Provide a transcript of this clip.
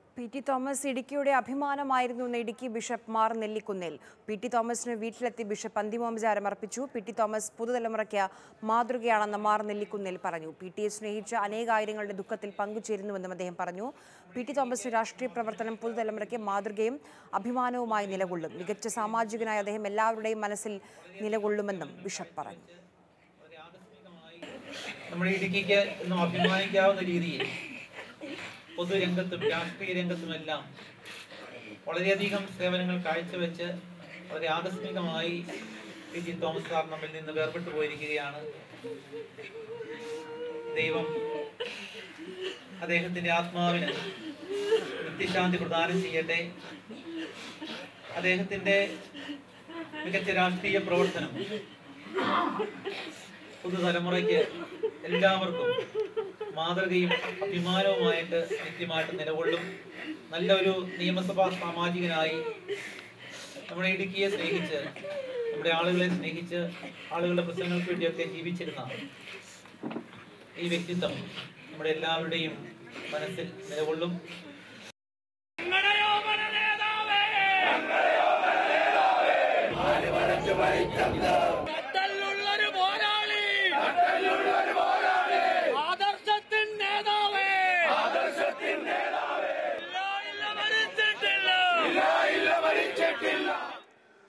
P T Thomas ഇടുക്കിയുടെ അഭിമാനമായിരുന്നു എന്ന് ഇടുക്കി ബിഷപ്പ് മാർ നെല്ലിക്കുന്നിൽ പി ടി തോമസിന് വീട്ടിലെത്തി ബിഷപ്പ് അന്തിമോപചാരം അർപ്പിച്ചു പി ടി തോമസ് പുതുതലമുറയ്ക്ക് മാതൃകയാണെന്ന് മാർ നെല്ലിക്കുന്നിൽ പറഞ്ഞു പി ടിയെ സ്നേഹിച്ച് അനേകായിരങ്ങളുടെ ദുഃഖത്തിൽ പങ്കുചേരുന്നുവെന്നും അദ്ദേഹം പറഞ്ഞു പി ടി തോമസിന്റെ രാഷ്ട്രീയ പ്രവർത്തനം പുതുതലമുറയ്ക്ക് മാതൃകയും അഭിമാനവുമായി നിലകൊള്ളും മികച്ച സാമാജികനായ അദ്ദേഹം എല്ലാവരുടെയും മനസ്സിൽ നിലകൊള്ളുമെന്നും ബിഷപ്പ് പറഞ്ഞു നമ്മുടെ ഇടുക്കിക്ക് ഇന്നും അഭിമാനിക്കാവുന്ന രീതിയിൽ പൊതുരംഗത്തും രാഷ്ട്രീയ രംഗത്തുമെല്ലാം വളരെയധികം സേവനങ്ങൾ കാഴ്ചവെച്ച് വളരെ ആകസ്മികമായി പി ജി തോമസ് സാർ നമ്മിൽ നിന്ന് വേർപെട്ടു പോയിരിക്കുകയാണ് ദൈവം അദ്ദേഹത്തിന്റെ ആത്മാവിന് നിത്യശാന്തി പ്രദാനം ചെയ്യട്ടെ അദ്ദേഹത്തിന്റെ മികച്ച രാഷ്ട്രീയ പ്രവർത്തനം പുതുതലമുറയ്ക്ക് എല്ലാവർക്കും മാതൃകയും അഭിമാനവുമായിട്ട് നിത്യമായിട്ട് നിലകൊള്ളും നല്ലൊരു നിയമസഭാ സാമാജികനായി നമ്മുടെ ഇടുക്കിയെ സ്നേഹിച്ച് നമ്മുടെ ആളുകളെ സ്നേഹിച്ച് ആളുകളുടെ പ്രശ്നങ്ങൾക്ക് വേണ്ടിയൊക്കെ ജീവിച്ചിരുന്ന ഈ വ്യക്തിത്വം നമ്മുടെ എല്ലാവരുടെയും മനസ്സിൽ നിലകൊള്ളും നേതാവേ